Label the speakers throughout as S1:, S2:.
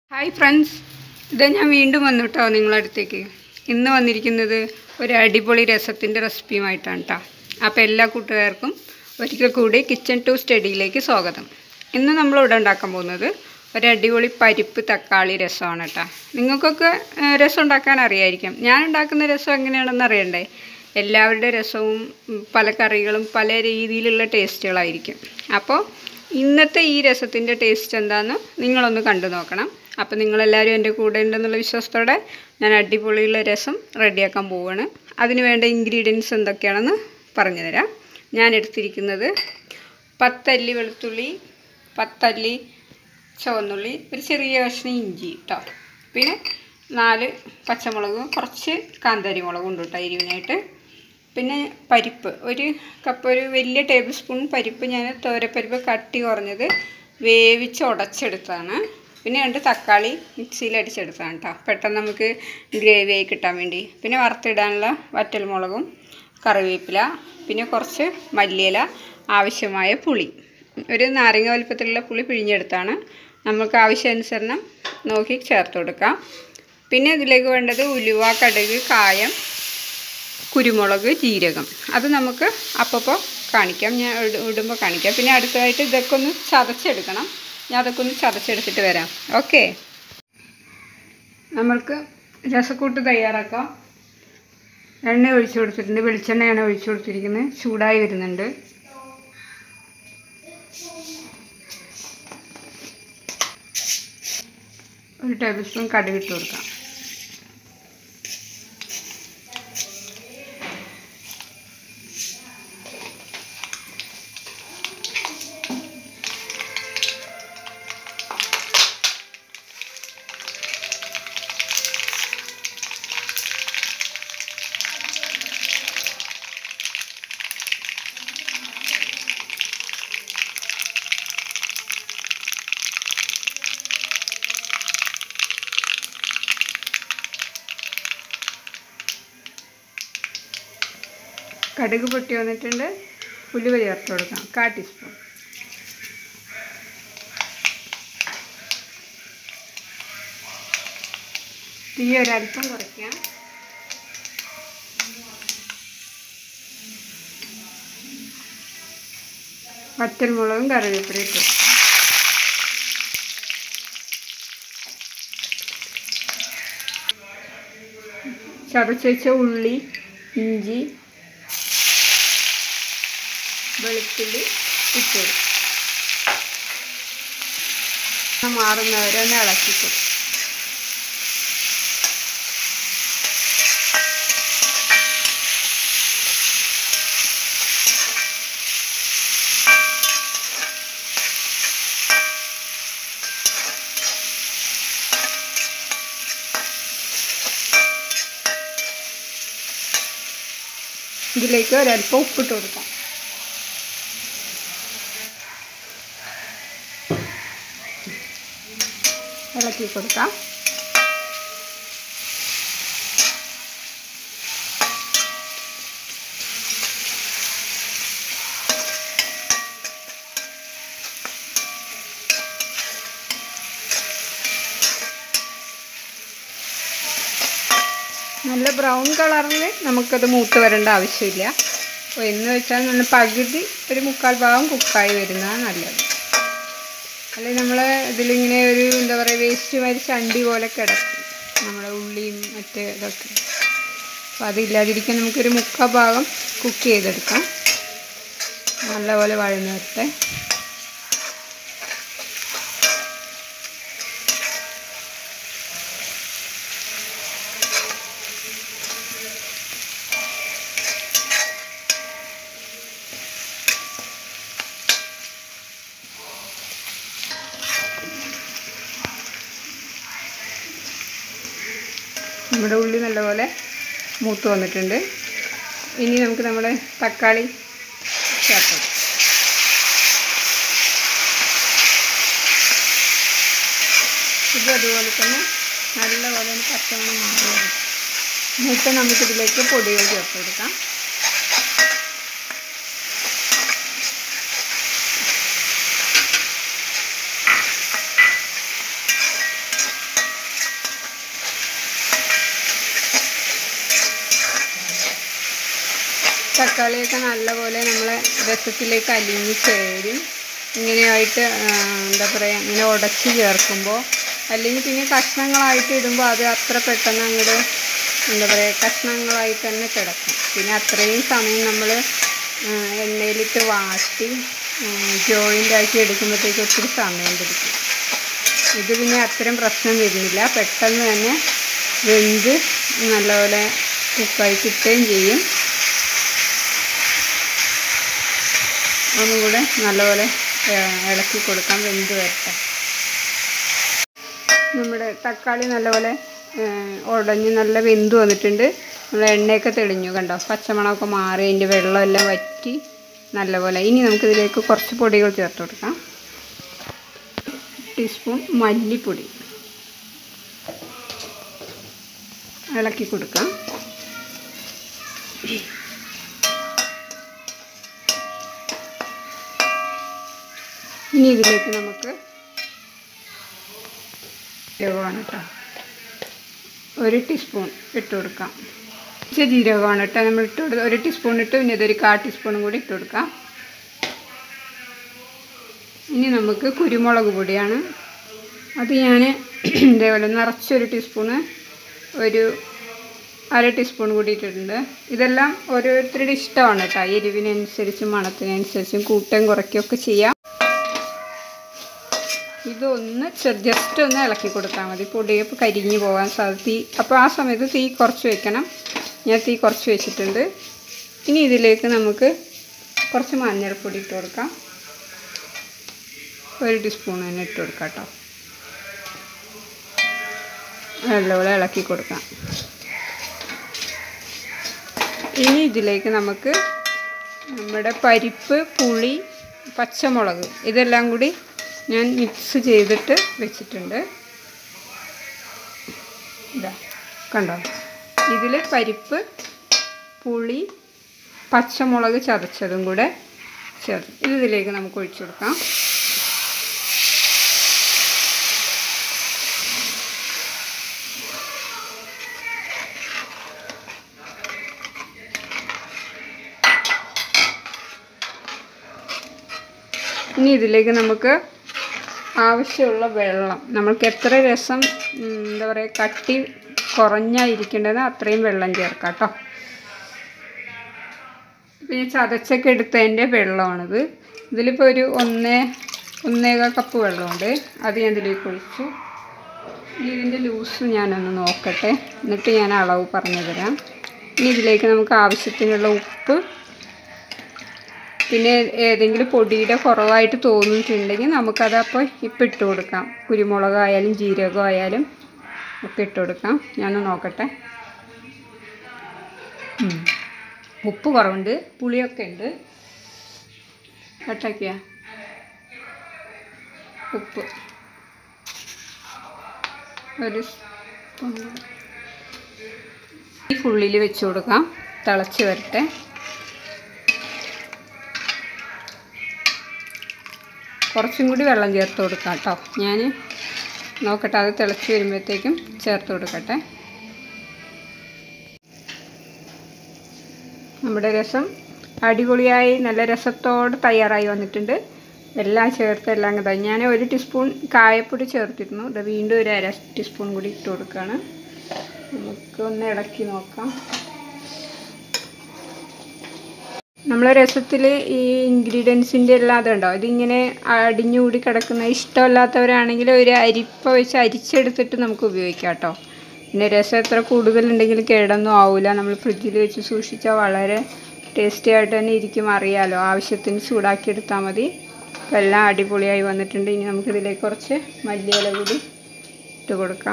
S1: Hi friends ഇത് ഞാൻ വീണ്ടും വന്നു കേട്ടോ നിങ്ങളുടെ അടുത്തേക്ക് ഇന്ന് വന്നിരിക്കുന്നത് ഒരു അടിപൊളി രസത്തിൻ്റെ റെസിപ്പിയുമായിട്ടാണ് കേട്ടോ അപ്പോൾ എല്ലാ കൂട്ടുകാർക്കും ഒരിക്കൽ കൂടി കിച്ചൺ ടു സ്റ്റഡിയിലേക്ക് സ്വാഗതം ഇന്ന് നമ്മൾ ഇവിടെ ഉണ്ടാക്കാൻ പോകുന്നത് ഒരു അടിപൊളി പരിപ്പ് തക്കാളി രസമാണ് കേട്ടോ നിങ്ങൾക്കൊക്കെ ഏഹ്, രസം ഉണ്ടാക്കാൻ അറിയായിരിക്കും ഞാൻ ഉണ്ടാക്കുന്ന രസം എങ്ങനെയാണെന്ന് അറിയണ്ടേ എല്ലാവരുടെ രസവും ഉം, പല കറികളും പല രീതിയിലുള്ള ടേസ്റ്റുകളായിരിക്കും അപ്പോൾ ഇന്നത്തെ ഈ രസത്തിൻ്റെ ടേസ്റ്റ് എന്താണെന്ന് നിങ്ങളൊന്ന് കണ്ടു നോക്കണം അപ്പോൾ നിങ്ങളെല്ലാവരും എൻ്റെ കൂടെ ഉണ്ടെന്നുള്ള വിശ്വാസത്തോടെ ഞാൻ അടിപൊളിയുള്ള രസം റെഡിയാക്കാൻ പോവുകയാണ് അതിന് വേണ്ട ഇൻഗ്രീഡിയൻസ് എന്തൊക്കെയാണെന്ന് പറഞ്ഞു തരാം ഞാൻ എടുത്തിരിക്കുന്നത് പത്തല്ലി വെളുത്തുള്ളി പത്തല്ലി ചുവന്നുള്ളി ഒരു ചെറിയ കഷ്ണം ഇഞ്ചി കേട്ടോ പിന്നെ നാല് പച്ചമുളകും കുറച്ച് കാന്താരി മുളകും ഉണ്ട് കേട്ടോ എരിവിനായിട്ട് പിന്നെ പരിപ്പ് ഒരു കപ്പ് ഒരു വലിയ ടേബിൾ സ്പൂൺ പരിപ്പ് ഞാൻ തോരപ്പരിപ്പ് കട്ടി കുറഞ്ഞത് വേവിച്ച് ഉടച്ചെടുത്താണ് പിന്നെ രണ്ട് തക്കാളി മിക്സിയിൽ അടിച്ചെടുത്താണ് കേട്ടോ പെട്ടെന്ന് നമുക്ക് ഗ്രേവി ആയി കിട്ടാൻ വേണ്ടി പിന്നെ വറുത്തിടാനുള്ള വറ്റൽമുളകും കറിവേപ്പില പിന്നെ കുറച്ച് മല്ലിയില ആവശ്യമായ പുളി ഒരു നാരങ്ങ വലുപ്പത്തിലുള്ള പുളി പിഴിഞ്ഞെടുത്താണ് നമുക്ക് ആവശ്യാനുസരണം നോക്കി ചേർത്ത് കൊടുക്കാം പിന്നെ ഇതിലേക്ക് വേണ്ടത് ഉലുവ കടുക് കായം കുരുമുളക് ജീരകം അത് നമുക്ക് അപ്പോൾ കാണിക്കാം ഞാൻ ഇട- ഇടുമ്പോൾ കാണിക്കാം പിന്നെ അടുത്തതായിട്ട് ഇതൊക്കെ ഒന്ന് ചതച്ചെടുക്കണം ഞാൻ അതൊക്കെ ഒന്ന് ചതച്ചെടുത്തിട്ട് വരാം ഓക്കെ നമ്മൾക്ക് രസക്കൂട്ട് തയ്യാറാക്കാം എണ്ണ ഒഴിച്ചു കൊടുത്തിട്ടുണ്ട് വെളിച്ചെണ്ണയാണ് ഒഴിച്ചു കൊടുത്തിരിക്കുന്നത് ചൂടായി വരുന്നുണ്ട് ഒരു ടേബിൾ സ്പൂൺ കടുക് ഇട്ട് കൊടുക്കാം കടുക് പൊട്ടി വന്നിട്ടുണ്ട് ഉലുവ ചേർത്ത് കൊടുക്കാം കാ ടീസ്പൂൺ തീ ഒരല്പം കുറയ്ക്കാം വറ്റൽമുളകും കറിവേപ്പിലയും ഇട്ടു ചതച്ച് വെച്ച ഉള്ളി ഇഞ്ചി വെളുത്തുള്ളി ഇട്ടു മാറുന്നവരെ ഒന്ന് ഇളക്കി കൊടുക്കും ഇതിലേക്ക് ഒരല്പം ഉപ്പിട്ട് കൊടുക്കാം ഇളക്കി കൊടുക്കാം നല്ല ബ്രൗൺ കളറിൽ നമുക്കത് മൂത്ത് വരേണ്ട ആവശ്യമില്ല അപ്പോൾ എന്ന് വെച്ചാൽ നല്ല പകുതി ഒരു മുക്കാൽ ഭാഗം കുക്കായി വരുന്നതാണ് നല്ലത് അല്ലെങ്കിൽ നമ്മൾ ഇതിലിങ്ങനെ ഒരു എന്താ പറയുക വേസ്റ്റ് മാതിരി ചണ്ടി പോലെ കിടക്കും നമ്മുടെ ഉള്ളിയും മറ്റ് ഇതൊക്കെ അപ്പോൾ അതില്ലാതിരിക്കാൻ നമുക്കൊരു മുക്കാൽ ഭാഗം കുക്ക് ചെയ്തെടുക്കാം നല്ലപോലെ വഴന്ന് വരട്ടെ നമ്മുടെ ഉള്ളി നല്ലപോലെ മൂത്ത് വന്നിട്ടുണ്ട് ഇനി നമുക്ക് നമ്മുടെ തക്കാളി ചേർക്കാം ഇത് അതുപോലെ തന്നെ നല്ലപോലെ ഒന്ന് പച്ചമണം മാറി വരും എന്നിട്ട് നമുക്കിതിലേക്ക് പൊടികൾ ചേർത്ത് കൊടുക്കാം തക്കാളിയൊക്കെ നല്ലപോലെ നമ്മളെ രസത്തിലേക്ക് അലിഞ്ഞ് ചേരും ഇങ്ങനെയായിട്ട് ആ, എന്താ പറയുക ഇങ്ങനെ ഉടച്ച് ചേർക്കുമ്പോൾ അല്ലെങ്കിൽ പിന്നെ കഷ്ണങ്ങളായിട്ട് ഇടുമ്പോൾ അത് അത്ര പെട്ടെന്ന് അങ്ങോട്ട് എന്താ പറയുക കഷ്ണങ്ങളായി തന്നെ കിടക്കും പിന്നെ അത്രയും സമയം നമ്മൾ എണ്ണയിലിട്ട് വാട്ടി ജോയിൻ്റ് ആക്കി എടുക്കുമ്പോഴത്തേക്ക് ഒത്തിരി സമയം പിടിക്കും ഇത് പിന്നെ അത്രയും പ്രശ്നം വരുന്നില്ല പെട്ടെന്ന് തന്നെ വെന്ത് നല്ലപോലെ കുക്കായി കിട്ടുകയും ചെയ്യും ഒന്നുകൂടെ നല്ലപോലെ ഏഹ്, ഇളക്കി കൊടുക്കാം വെന്ത് വരട്ടെ നമ്മുടെ തക്കാളി നല്ലപോലെ ഏഹ്, ഉടഞ്ഞ് നല്ല വെന്ത് വന്നിട്ടുണ്ട് നമ്മൾ എണ്ണയൊക്കെ തെളിഞ്ഞു കണ്ടോ പച്ചമണമൊക്കെ മാറി അതിൻ്റെ വെള്ളമെല്ലാം വറ്റി നല്ലപോലെ ഇനി നമുക്കിതിലേക്ക് കുറച്ച് പൊടികൾ ചേർത്ത് കൊടുക്കാം ടീസ്പൂൺ മല്ലിപ്പൊടി ഇളക്കി കൊടുക്കാം ഇനി ഇതിലേക്ക് നമുക്ക് ജീരകമാണ് കേട്ടോ ഒരു ടീസ്പൂൺ ഇട്ട് കൊടുക്കാം ഇച്ചിരി ജീരകമാണ് കേട്ടോ നമ്മൾ ഇട്ട് കൊടുത്ത് ഒരു ടീസ്പൂൺ ഇട്ട് പിന്നെ ഇതൊരു കാ ടീസ്പൂണും കൂടി ഇട്ട് കൊടുക്കാം ഇനി നമുക്ക് കുരുമുളക് പൊടിയാണ് അത് ഞാൻ ഇതേപോലെ നിറച്ചൊരു ടീസ്പൂണ് ഒരു അര ടീസ്പൂൺ കൂടി ഇട്ടിട്ടുണ്ട് ഇതെല്ലാം ഓരോരുത്തരുടെ ഇഷ്ടമാണ് കേട്ടോ എരിവിനനുസരിച്ചും മണത്തിനനുസരിച്ചും കൂട്ടം കുറയ്ക്കുകയൊക്കെ ചെയ്യാം ഇതൊന്ന് ജസ്റ്റ് ഒന്ന് ഇളക്കി കൊടുത്താൽ മതി പൊടിയപ്പോൾ കരിഞ്ഞു പോകാൻ സാധ്യത തീ അപ്പോൾ ആ സമയത്ത് തീ കുറച്ച് വെക്കണം ഞാൻ തീ കുറച്ച് വെച്ചിട്ടുണ്ട് ഇനി ഇതിലേക്ക് നമുക്ക് കുറച്ച് മഞ്ഞൾപ്പൊടി ഇട്ട് കൊടുക്കാം ഒരു ടീസ്പൂൺ തന്നെ ഇട്ട് കൊടുക്കാം കേട്ടോ നല്ലപോലെ ഇളക്കി കൊടുക്കാം ഇനി ഇതിലേക്ക് നമുക്ക് നമ്മുടെ പരിപ്പ് പുളി പച്ചമുളക് ഇതെല്ലാം കൂടി ഞാൻ മിക്സ് ചെയ്തിട്ട് വെച്ചിട്ടുണ്ട് ഇതാ കണ്ടോ ഇതിൽ പരിപ്പ് പുളി പച്ചമുളക് ചതച്ചതും കൂടെ ചേർത്ത് ഇത് ഇതിലേക്ക് നമുക്ക് ഒഴിച്ചു കൊടുക്കാം ഇനി ഇതിലേക്ക് നമുക്ക് ആവശ്യമുള്ള വെള്ളം നമ്മൾക്ക് എത്ര രസം ഉം, എന്താ പറയുക കട്ടി കുറഞ്ഞായിരിക്കേണ്ടത് അത്രയും വെള്ളം ചേർക്കാം കേട്ടോ പിന്നെ ചതച്ചൊക്കെ എടുത്തതിൻ്റെ വെള്ളമാണിത് ഇതിലിപ്പോൾ ഒരു ഒന്നേ ഒന്നേകാൽ കപ്പ് വെള്ളമുണ്ട് അത് ഞാൻ ഇതിലേക്ക് ഒഴിച്ചു ഇനി ഇതിൻ്റെ ലൂസ് ഞാനൊന്ന് നോക്കട്ടെ എന്നിട്ട് ഞാൻ അളവ് പറഞ്ഞു തരാം ഇനി ഇതിലേക്ക് നമുക്ക് ആവശ്യത്തിനുള്ള ഉപ്പ് പിന്നെ ഏതെങ്കിലും പൊടിയുടെ കുറവായിട്ട് തോന്നിയിട്ടുണ്ടെങ്കിൽ നമുക്കത് അപ്പോൾ ഇപ്പം ഇട്ട് കൊടുക്കാം കുരുമുളകായാലും ജീരകമായാലും ഒക്കെ ഇട്ട് കൊടുക്കാം ഞാനൊന്ന് നോക്കട്ടെ ഉം. ഉപ്പ് കുറവുണ്ട് പുളിയൊക്കെ ഉണ്ട് കട്ടാക്കിയ ഉപ്പ് ഒരു സ്പൂൺ കൂടെ. ഈ ഫുള്ളിൽ വെച്ച് കൊടുക്കാം തിളച്ച് വരട്ടെ കുറച്ചും കൂടി വെള്ളം ചേർത്ത് കൊടുക്കാം കേട്ടോ ഞാൻ നോക്കട്ടെ അത് തിളച്ച് വരുമ്പോഴത്തേക്കും ചേർത്ത് കൊടുക്കട്ടെ നമ്മുടെ രസം അടിപൊളിയായി നല്ല രസത്തോടെ തയ്യാറായി വന്നിട്ടുണ്ട് എല്ലാം ചേർത്ത് എല്ലാം കൂടെ ഞാൻ ഒരു ടീസ്പൂൺ കായപ്പൊടി ചേർത്തിരുന്നു ഇത് വീണ്ടും ഒരു അര ടീസ്പൂൺ കൂടി ഇട്ട് കൊടുക്കുകയാണ് നമുക്ക് ഒന്ന് ഇളക്കി നോക്കാം നമ്മളെ രസത്തിൽ ഈ ഇൻഗ്രീഡിയൻസിൻ്റെ എല്ലാം അതുണ്ടോ ഇതിങ്ങനെ അടിഞ്ഞുകൂടി കിടക്കുന്ന ഇഷ്ടമല്ലാത്തവരാണെങ്കിൽ ഒരു അരിപ്പ വെച്ച് അരിച്ചെടുത്തിട്ട് നമുക്ക് ഉപയോഗിക്കാം കേട്ടോ പിന്നെ രസം എത്ര കൂടുതലുണ്ടെങ്കിലും കേടൊന്നും ആവില്ല നമ്മൾ ഫ്രിഡ്ജിൽ വെച്ച് സൂക്ഷിച്ചാൽ വളരെ ടേസ്റ്റി ആയിട്ട് തന്നെ ഇരിക്കും അറിയാലോ ആവശ്യത്തിന് ചൂടാക്കി എടുത്താൽ മതി അപ്പോൾ എല്ലാം അടിപൊളിയായി വന്നിട്ടുണ്ട് ഇനി നമുക്കിതിലേക്ക് കുറച്ച് മല്ലിയില കൂടി ഇട്ട് കൊടുക്കാം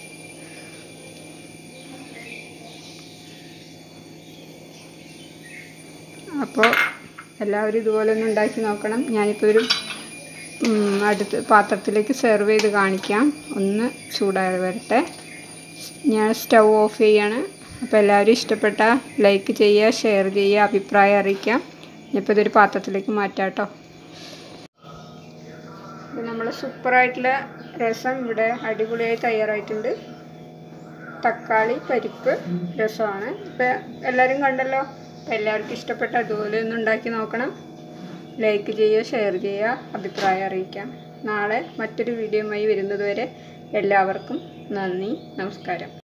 S1: അപ്പോൾ എല്ലാവരും ഇതുപോലെ ഒന്ന് ഉണ്ടാക്കി നോക്കണം ഞാനിപ്പോൾ ഒരു ഉം, അടുത്ത് പാത്രത്തിലേക്ക് സെർവ് ചെയ്ത് കാണിക്കാം ഒന്ന് ചൂടായി വരട്ടെ ഞാൻ സ്റ്റൗ ഓഫ് ചെയ്യാണ് അപ്പോൾ എല്ലാവരും ഇഷ്ടപ്പെട്ട ലൈക്ക് ചെയ്യുക ഷെയർ ചെയ്യുക അഭിപ്രായം അറിയിക്കാം ഇപ്പോൾ ഇതൊരു പാത്രത്തിലേക്ക് മാറ്റാം കേട്ടോ ഇത് നമ്മൾ സൂപ്പറായിട്ടുള്ള രസം ഇവിടെ അടിപൊളിയായി തയ്യാറായിട്ടുണ്ട് തക്കാളി പരിപ്പ് രസമാണ് ഇപ്പം എല്ലാവരും കണ്ടല്ലോ അപ്പോൾ എല്ലാവർക്കും ഇഷ്ടപ്പെട്ട അതുപോലെ ഒന്ന് ഉണ്ടാക്കി നോക്കണം ലൈക്ക് ചെയ്യുക ഷെയർ ചെയ്യുക അഭിപ്രായം അറിയിക്കാം നാളെ മറ്റൊരു വീഡിയോയുമായി വരുന്നതുവരെ എല്ലാവർക്കും നന്ദി നമസ്കാരം